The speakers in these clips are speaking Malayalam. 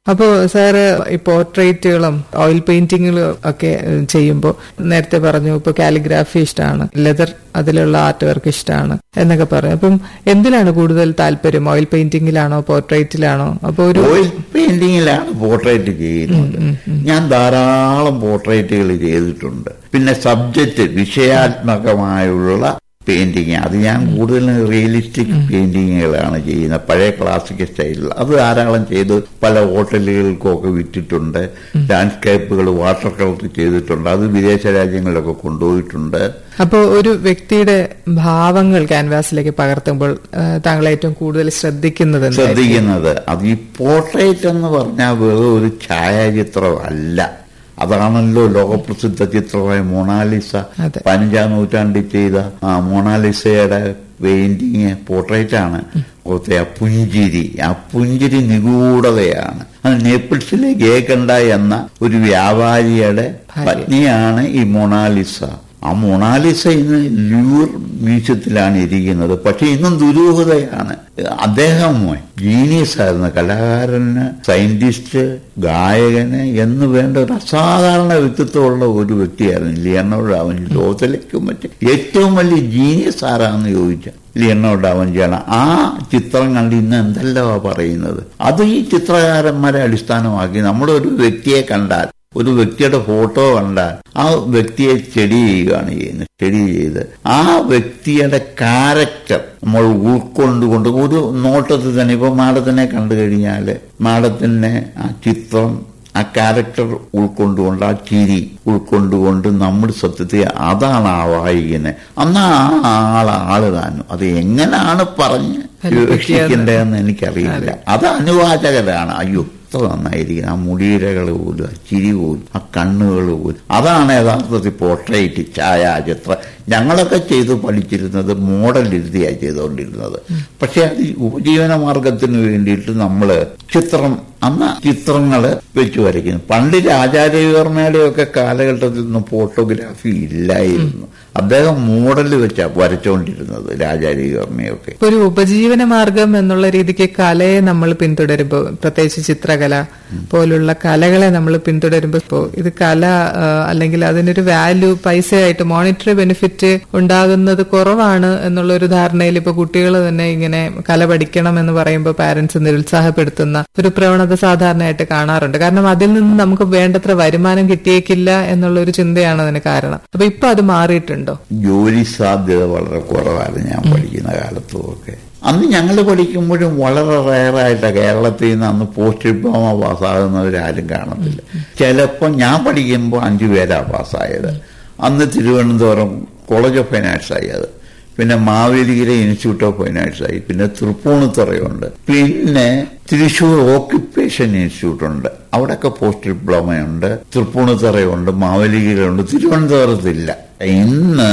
അപ്പോൾ സാറ് ഈ പോർട്രേറ്റുകളും ഓയിൽ പെയിന്റിങ്ങുകളും ഒക്കെ ചെയ്യുമ്പോൾ നേരത്തെ പറഞ്ഞു ഇപ്പൊ കാലിഗ്രാഫി ഇഷ്ടമാണ് ലെതർ അതിലുള്ള ആർട്ട് വർക്ക് ഇഷ്ടമാണ് എന്നൊക്കെ പറഞ്ഞു അപ്പം എന്തിലാണ് കൂടുതൽ താല്പര്യം ഓയിൽ പെയിന്റിങ്ങിലാണോ പോർട്രേറ്റിലാണോ അപ്പൊ ഒരു ഓയിൽ പെയിന്റിങ്ങിലാണ് പോർട്രേറ്റ് ചെയ്യുന്നത് ഞാൻ ധാരാളം പോർട്രേറ്റുകൾ ചെയ്തിട്ടുണ്ട് പിന്നെ സബ്ജക്റ്റ് വിഷയാത്മകമായുള്ള പെയിന്റിങ് അത് ഞാൻ കൂടുതലും റിയലിസ്റ്റിക് പെയിന്റിങ്ങുകളാണ് ചെയ്യുന്നത് പഴയ ക്ലാസിക് സ്റ്റൈലിൽ അത് ധാരാളം ചെയ്ത് പല ഹോട്ടലുകൾക്കൊക്കെ വിറ്റിട്ടുണ്ട് ലാൻഡ്സ്കേപ്പുകൾ വാട്ടർ കളർ ചെയ്തിട്ടുണ്ട് അത് വിദേശ രാജ്യങ്ങളിലൊക്കെ കൊണ്ടുപോയിട്ടുണ്ട് അപ്പോൾ ഒരു വ്യക്തിയുടെ ഭാവങ്ങൾ ക്യാൻവാസിലേക്ക് പകർത്തുമ്പോൾ ആ, താങ്കൾ ഏറ്റവും കൂടുതൽ ശ്രദ്ധിക്കുന്നത് എന്തായിരിക്കും? ശ്രദ്ധിക്കുന്നത് അത് ഈ പോർട്രേറ്റ് എന്ന് പറഞ്ഞാൽ വെറും ഒരു ഛായാചിത്രമല്ല അതാണല്ലോ ലോകപ്രസിദ്ധ ചിത്രമായ മൊണാലിസ അതെ. പതിനഞ്ചാം നൂറ്റാണ്ടിൽ ചെയ്ത ആ മൊണാലിസയുടെ പെയിന്റിങ് പോർട്രേറ്റ് ആണ് ഓർത്തെ ആ പുഞ്ചിരി ആ പുഞ്ചിരി നിഗൂഢതയാണ് അത് നേപ്പിൾസിലെ ഗേക്കണ്ട എന്ന ഒരു വ്യാപാരിയുടെ ഭാര്യ. പത്നിയാണ് ഈ മൊണാലിസ ആ മൊണാലിസ ഇന്ന് ലൂർ മ്യൂസിയത്തിലാണ് ഇരിക്കുന്നത് പക്ഷെ ഇന്നും ദുരൂഹതയാണ് അദ്ദേഹം ജീനിയസ് ആയിരുന്നു കലാകാരന് സയന്റിസ്റ്റ് ഗായകന് എന്ന് വേണ്ട ഒരു അസാധാരണ വ്യക്തിത്വമുള്ള ഒരു വ്യക്തിയായിരുന്നു ലിയർണോ ഡാവഞ്ചി ലോകത്തിലേക്കും മറ്റ് ഏറ്റവും വലിയ ജീനിയസ് ആരാന്ന് ചോദിച്ചാൽ ലിയർണോ ഡാവഞ്ചിയാണ് ആ ചിത്രം കണ്ട് ഇന്ന് എന്തെല്ലാമാ പറയുന്നത് അത് ഈ ചിത്രകാരന്മാരെ അടിസ്ഥാനമാക്കി നമ്മുടെ ഒരു വ്യക്തിയെ കണ്ടാൽ ഒരു വ്യക്തിയുടെ ഫോട്ടോ കണ്ടാൽ ആ വ്യക്തിയെ സ്റ്റഡി ചെയ്യുകയാണ് ചെയ്യുന്നത് സ്റ്റഡി ചെയ്ത് ആ വ്യക്തിയുടെ ക്യാരക്ടർ നമ്മൾ ഉൾക്കൊണ്ടുകൊണ്ട് ഒരു നോട്ടത്തിൽ തന്നെ ഇപ്പൊ മാഡത്തിനെ കണ്ടു കഴിഞ്ഞാൽ മാഡത്തിനെ ആ ചിത്രം ആ ക്യാരക്ടർ ഉൾക്കൊണ്ടുകൊണ്ട് ആ ചിരി ഉൾക്കൊണ്ടുകൊണ്ട് നമ്മൾ സത്യത്തെ അതാണ് ആ വായിക്കുന്നത് അന്ന് ആ ആൾ ആള് താനും അത് എങ്ങനെയാണ് പറഞ്ഞ് രക്ഷിക്കേണ്ടതെന്ന് എനിക്കറിയില്ല അത് അനുവാചകരാണ് അയ്യോ എത്ര നന്നായിരിക്കും ആ മുടിയിരകൾ പോലും ആ ചിരി പോലും ആ കണ്ണുകൾ പോലും അതാണ് യഥാർത്ഥത്തിൽ പോർട്രേറ്റ് ഛായാചിത്രം ഞങ്ങളൊക്കെ ചെയ്ത് പഠിച്ചിരുന്നത് മോഡൽ എഴുതിയാണ് ചെയ്തുകൊണ്ടിരുന്നത് പക്ഷെ അത് ഈ ഉപജീവന മാർഗത്തിന് വേണ്ടിയിട്ട് നമ്മൾ ചിത്രം അന്ന് ചിത്രങ്ങള് വെച്ച് വരയ്ക്കുന്നു പണ്ട് രാജാരവിവർമ്മയുടെ ഒക്കെ കാലഘട്ടത്തിൽ ഒന്നും ഫോട്ടോഗ്രാഫി ഇല്ലായിരുന്നു അദ്ദേഹം മോഡൽ വെച്ചാ വരച്ചുകൊണ്ടിരുന്നത് രാജാരവിവർമ്മയൊക്കെ ഇപ്പൊ ഒരു ഉപജീവന മാർഗം എന്നുള്ള രീതിക്ക് കലയെ നമ്മൾ പിന്തുടരുമ്പോൾ പ്രത്യേകിച്ച് ചിത്രകല പോലുള്ള കലകളെ നമ്മൾ പിന്തുടരുമ്പോൾ ഇപ്പോ ഇത് കല ആ, അല്ലെങ്കിൽ അതിനൊരു വാല്യൂ പൈസയായിട്ട് മോണിറ്ററി ബെനിഫിറ്റ് ഉണ്ടാകുന്നത് കുറവാണ് എന്നുള്ള ഒരു ധാരണയിൽ ഇപ്പൊ കുട്ടികൾ തന്നെ ഇങ്ങനെ കല പഠിക്കണം എന്ന് പറയുമ്പോൾ പാരന്റ്സ് നിരുത്സാഹപ്പെടുത്തുന്ന ഒരു പ്രവണത സാധാരണയായിട്ട് കാണാറുണ്ട് കാരണം അതിൽ നിന്ന് നമുക്ക് വേണ്ടത്ര വരുമാനം കിട്ടിയേക്കില്ല എന്നുള്ള ഒരു ചിന്തയാണ് അതിന് കാരണം അപ്പൊ ഇപ്പൊ അത് മാറിയിട്ടുണ്ടോ ജോലി സാധ്യത വളരെ കുറവായിരുന്നു ഞാൻ പഠിക്കുന്ന കാലത്തുമൊക്കെ അന്ന് ഞങ്ങൾ പഠിക്കുമ്പോഴും വളരെ റയറായിട്ട് കേരളത്തിൽ നിന്ന് അന്ന് പോസ്റ്റ് ഡിപ്ലോമ പാസ്സാകുന്നവരാരും കാണത്തില്ല ചിലപ്പോൾ ഞാൻ പഠിക്കുമ്പോൾ അഞ്ചു പേരാ പാസ്സായത് അന്ന് തിരുവനന്തപുരം കോളേജ് ഓഫ് ഫൈനാൻസ് ആയി അത് പിന്നെ മാവേലിക്കര ഇൻസ്റ്റിറ്റ്യൂട്ട് ഓഫ് ഫൈനാൻസ് ആയി പിന്നെ തൃപ്പൂണിത്തുറയുണ്ട് പിന്നെ തൃശൂർ ഓക്യുപ്പേഷൻ ഇൻസ്റ്റിറ്റ്യൂട്ട് ഉണ്ട് അവിടെയൊക്കെ പോസ്റ്റ് ഡിപ്ലോമയുണ്ട് തൃപ്പൂണിത്തുറയുണ്ട് മാവേലിക്കരയുണ്ട് തിരുവനന്തപുരത്തില്ല ഇന്ന്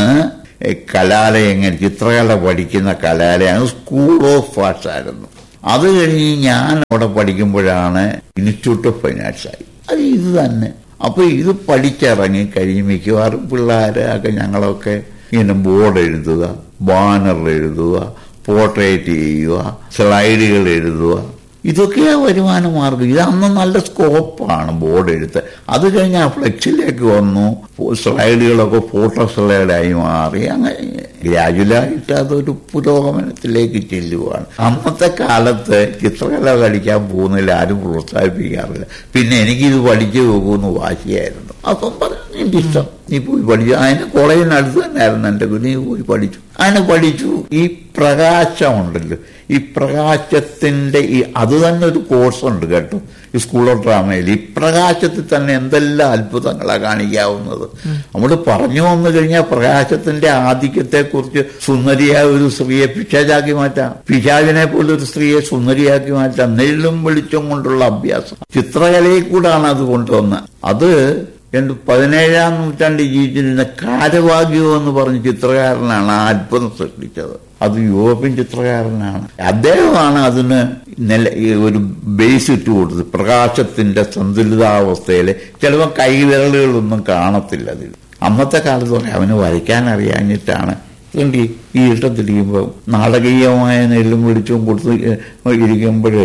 കലാലയങ്ങൾ ചിത്രകല പഠിക്കുന്ന കലാലയം സ്കൂൾ ഓഫ് ആർട്സ് ആയിരുന്നു അത് കഴിഞ്ഞ് ഞാൻ അവിടെ പഠിക്കുമ്പോഴാണ് ഇൻസ്റ്റിറ്റ്യൂട്ട് ഓഫ് ഫൈനാൻസ് ആയി അത് ഇത് തന്നെ അപ്പൊ ഇത് പഠിച്ചിറങ്ങി കഴിഞ്ഞ് മിക്കവാറും പിള്ളേര് ഒക്കെ ഞങ്ങളൊക്കെ ഇങ്ങനെ ബോർഡ് എഴുതുക ബാനർ എഴുതുക പോർട്രേറ്റ് ചെയ്യുക സ്ലൈഡുകൾ എഴുതുക ഇതൊക്കെയാ വരുമാന മാർഗം ഇത് അന്ന് നല്ല സ്കോപ്പാണ് ബോർഡ് എഴുത്ത് അത് കഴിഞ്ഞ് ആ ഫ്ലെക്സിലേക്ക് വന്നു സ്ലൈഡുകളൊക്കെ ഫോട്ടോ സ്ലൈഡായി മാറി അങ്ങനെ ഗ്രാജുവലായിട്ട് അതൊരു പുരോഗമനത്തിലേക്ക് ചെല്ലുവാണ് അന്നത്തെ കാലത്ത് ചിത്രകല കളിക്കാൻ പോകുന്നതിൽ ആരും പ്രോത്സാഹിപ്പിക്കാറില്ല പിന്നെ എനിക്കിത് പഠിച്ചു പോകുമെന്ന് വാശിയായിരുന്നു അപ്പം പറഞ്ഞു നിന്റെ ഇഷ്ടം നീ പോയി പഠിച്ചു അതിന് കോളേജിനടുത്ത് തന്നെയായിരുന്നു എൻ്റെ കുഞ്ഞ് നീ പോയി പഠിച്ചു അതിന് പഠിച്ചു ഈ പ്രകാശമുണ്ടല്ലോ ഈ പ്രകാശത്തിന്റെ ഈ അത് തന്നെ ഒരു കോഴ്സുണ്ട് കേട്ടോ ഈ സ്കൂൾ ഓഫ് ഡ്രാമയിൽ ഈ പ്രകാശത്തിൽ തന്നെ എന്തെല്ലാം അത്ഭുതങ്ങളാണ് കാണിക്കാവുന്നത് നമ്മൾ പറഞ്ഞു വന്നു കഴിഞ്ഞാൽ പ്രകാശത്തിന്റെ ആധിക്യത്തെ കുറിച്ച് സുന്ദരിയായ ഒരു സ്ത്രീയെ പിശാചാക്കി മാറ്റാം പിശാചിനെ പോലെ ഒരു സ്ത്രീയെ സുന്ദരിയാക്കി മാറ്റാം നെല്ലും വെളിച്ചം കൊണ്ടുള്ള അഭ്യാസം ചിത്രകലയിൽ കൂടാണ് അത് കൊണ്ടുവന്നത് അത് രണ്ട് പതിനേഴാം നൂറ്റാണ്ടിൽ ജീവിച്ചിരുന്ന കാരവാഗ്യോ എന്ന് പറഞ്ഞ ചിത്രകാരനാണ് ആ അത്ഭുതം സൃഷ്ടിച്ചത് അത് യൂറോപ്യൻ ചിത്രകാരനാണ് അദ്ദേഹമാണ് അതിന് നില ഈ ഒരു ബേസ് ഇട്ട് കൊടുത്തത് പ്രകാശത്തിന്റെ സന്തുലിതാവസ്ഥയിൽ ചിലപ്പോൾ കൈവിരലുകളൊന്നും കാണത്തില്ല അതിൽ അന്നത്തെ കാലത്ത് പറയാം അവന് വരയ്ക്കാൻ അറിയാഞ്ഞിട്ടാണ് അതുകൊണ്ട് ഈ ഈ ഇഷ്ടത്തിരിക്കുമ്പോൾ നാടകീയമായ നെല്ലും വെളിച്ചവും കൊടുത്ത് ഇരിക്കുമ്പോഴേ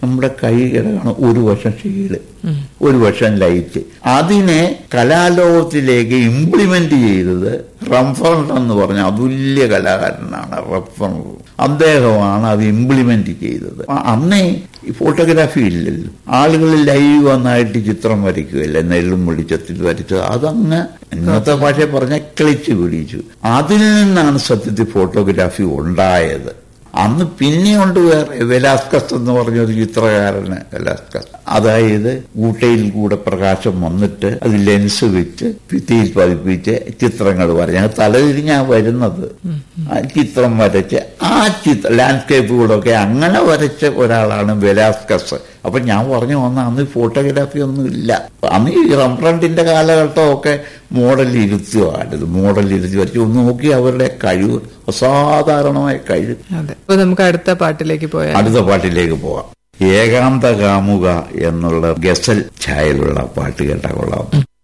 നമ്മുടെ കൈ കിടക്കണം ഒരു വശം ഷീഡ് ഒരു വശം ലൈറ്റ് അതിനെ കലാലോകത്തിലേക്ക് ഇംപ്ലിമെന്റ് ചെയ്തത് റംഫർഡ് എന്ന് പറഞ്ഞ അതുല്യ കലാകാരനാണ് റംഫർഡ് അദ്ദേഹമാണ് അത് ഇംപ്ലിമെന്റ് ചെയ്തത് ആ, അന്നേ ഈ ഫോട്ടോഗ്രാഫി ഇല്ലല്ലോ ആളുകൾ ലൈവ് വന്നായിട്ട് ചിത്രം വരയ്ക്കുകയല്ല നെല്ലും വെളിച്ചത്തിൽ വരച്ചത് അതങ്ങ് ഇന്നത്തെ ഭാഷ പറഞ്ഞ കിളിച്ചു പിടിച്ചു അതിൽ നിന്നാണ് സത്യത്തിൽ ഫോട്ടോഗ്രാഫി ഉണ്ടായത് അന്ന് പിന്നെയുണ്ട് വേറെ വെലാസ്കസ് എന്ന് പറഞ്ഞൊരു ചിത്രകാരന് വെലാസ്കസ് അതായത് ഊട്ടയിൽ കൂടെ പ്രകാശം വന്നിട്ട് അത് ലെൻസ് വെച്ച് ഭിത്തിയിൽ പതിപ്പിച്ച് ചിത്രങ്ങൾ വരച്ച് ഞങ്ങൾ തലതിരിഞ്ഞാ വരുന്നത് ആ ചിത്രം വരച്ച് ആ ചിത്ര ലാൻഡ്സ്കേപ്പുകളൊക്കെ അങ്ങനെ വരച്ച ഒരാളാണ് വെലാസ്കസ് അപ്പൊ ഞാൻ പറഞ്ഞു വന്ന അന്ന് ഫോട്ടോഗ്രാഫി ഒന്നും ഇല്ല അന്ന് ഈ റംബ്രണ്ടിന്റെ കാലഘട്ടമൊക്കെ മോഡൽ ഇരുത്തുകയാണിത് മോഡൽ ഇരുത്തി വരച്ച് ഒന്ന് നോക്കി അവരുടെ കഴിവ് അസാധാരണമായ കഴിവ് അതെ അപ്പൊ നമുക്ക് അടുത്ത പാട്ടിലേക്ക് പോയാൽ അടുത്ത പാട്ടിലേക്ക് പോവാം ഏകാന്ത കാമുക എന്നുള്ള ഗസൽ ഛായയിലുള്ള പാട്ട് കേട്ടാ കൊള്ളാം